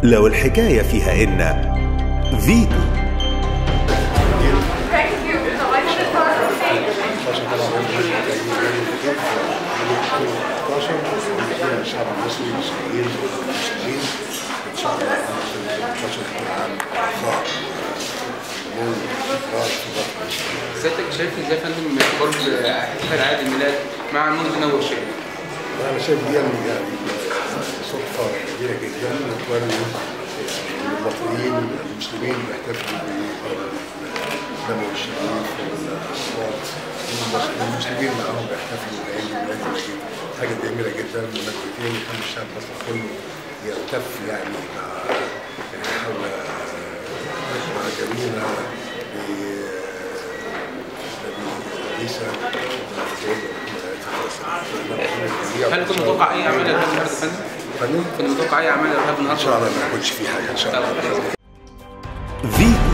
لو الحكاية فيها إن فيتو Thank you. So I just thought, okay. 16 الشعب المصري مسؤولين مسؤولين ان شاء الله 16 تكون عام صعب من استقرار في بطن سيادتك شايف ازاي يا فندم قرب احتفال عيد الميلاد مع المولد النبوي الشريف؟ انا شايف دي يعني صدفه كبيره جدا وكون المصريين المسلمين بيحتفلوا بالنبوي الشريف والاصوات المسلمين معاهم بيحتفلوا بعيد الميلاد الجديد حاجه جميله جدا مناسبتين يخلي الشعب المصري كله يلتف يعني مع حول مع جميلنا عيسى هل كنت متوقع اي اعمال ارهاب النهارده يا فندم؟ فنان كنت متوقع اي اعمال ارهاب ان النهارده؟ شاء الله ما يكونش في حاجه ان شاء الله فيتو